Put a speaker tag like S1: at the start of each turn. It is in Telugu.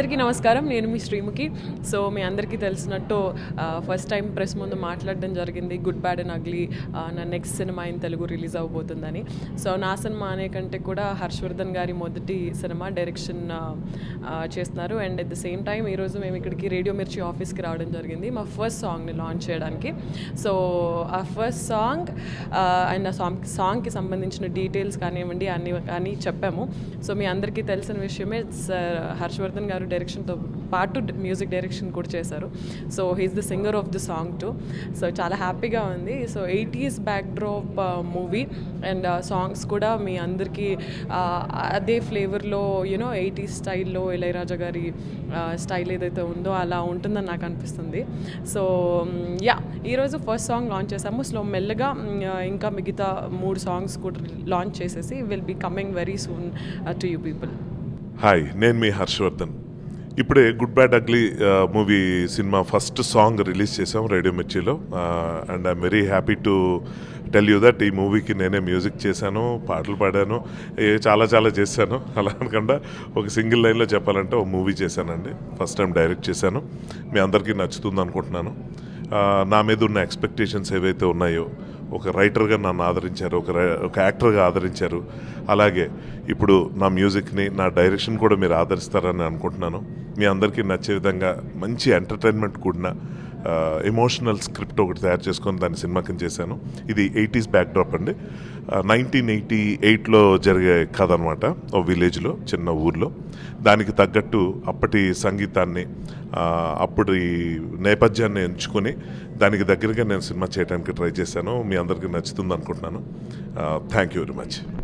S1: అందరికీ నమస్కారం నేను మీ శ్రీముఖి సో మీ అందరికీ తెలిసినట్టు ఫస్ట్ టైం ప్రెస్ ముందు మాట్లాడడం జరిగింది గుడ్ బ్యాడ్ అండ్ అగ్లీ నా next cinema in Telugu release అవబోతుందని సో నా సినిమా అనే కంటే కూడా హర్షవర్ధన్ గారి మొదటి సినిమా డైరెక్షన్ చేస్తున్నారు and at the same time ఈరోజు మేము ఇక్కడికి రేడియో మిర్చి ఆఫీస్కి రావడం జరిగింది మా ఫస్ట్ సాంగ్ని లాంచ్ చేయడానికి సో ఆ ఫస్ట్ సాంగ్ అండ్ ఆ సాంగ్ సాంగ్కి సంబంధించిన డీటెయిల్స్ కానివ్వండి అన్ని కానీ చెప్పాము సో మీ అందరికీ తెలిసిన విషయమే సార్ హర్షవర్ధన్ గారు డైరెక్షన్తో పాటు మ్యూజిక్ డైరెక్షన్ కూడా చేశారు so he's the singer of the song too so చాలా హ్యాపీగా ఉంది so eighties backdrop movie and songs కూడా మీ అందరికీ అదే ఫ్లేవర్లో యూనో ఎయిటీస్ స్టైల్లో ఇళయరాజా గారి స్టైల్ ఏదైతే ఉందో అలా ఉంటుందని నాకు అనిపిస్తుంది సో యా ఈరోజు ఫస్ట్ సాంగ్ లాంచ్ చేసాము సో మెల్లగా ఇంకా మిగతా మూడు సాంగ్స్ కూడా లాంచ్ చేసేసి will be coming very soon to you people
S2: hi నేను మీ హర్షవర్ధన్ ఇప్పుడే good bad ugly movie cinema first song release చేసాం రేడియో మిర్చిలో and I'm very happy to tell you that ఈ మూవీకి నేనే మ్యూజిక్ చేశాను పాటలు పాడాను చాలా చాలా చేశాను అలా అనకుండా ఒక సింగిల్ లైన్లో చెప్పాలంటే ఒక మూవీ చేశానండి ఫస్ట్ టైం డైరెక్ట్ చేశాను మీ అందరికీ నచ్చుతుంది అనుకుంటున్నాను నా మీద ఉన్న ఎక్స్పెక్టేషన్స్ ఏవైతే ఉన్నాయో ఒక రైటర్గా నన్ను ఆదరించారు ఒక ఒక యాక్టర్గా ఆదరించారు అలాగే ఇప్పుడు నా మ్యూజిక్ని నా డైరెక్షన్ కూడా మీరు ఆదరిస్తారని అనుకుంటున్నాను మీ అందరికీ నచ్చే విధంగా మంచి ఎంటర్టైన్మెంట్ కూడిన ఎమోషనల్ స్క్రిప్ట్ ఒకటి తయారు చేసుకొని దాన్ని సినిమా కింద చేశాను ఇది ఎయిటీస్ బ్యాక్డ్రాప్ అండి నైన్టీన్ ఎయిటీ ఎయిట్లో జరిగే కథ అనమాట ఓ విలేజ్లో చిన్న ఊర్లో దానికి తగ్గట్టు అప్పటి సంగీతాన్ని అప్పటి నేపథ్యాన్ని ఎంచుకొని దానికి దగ్గరగా నేను సినిమా చేయడానికి ట్రై చేశాను మీ అందరికీ నచ్చుతుంది అనుకుంటున్నాను థ్యాంక్ యూ వెరీ మచ్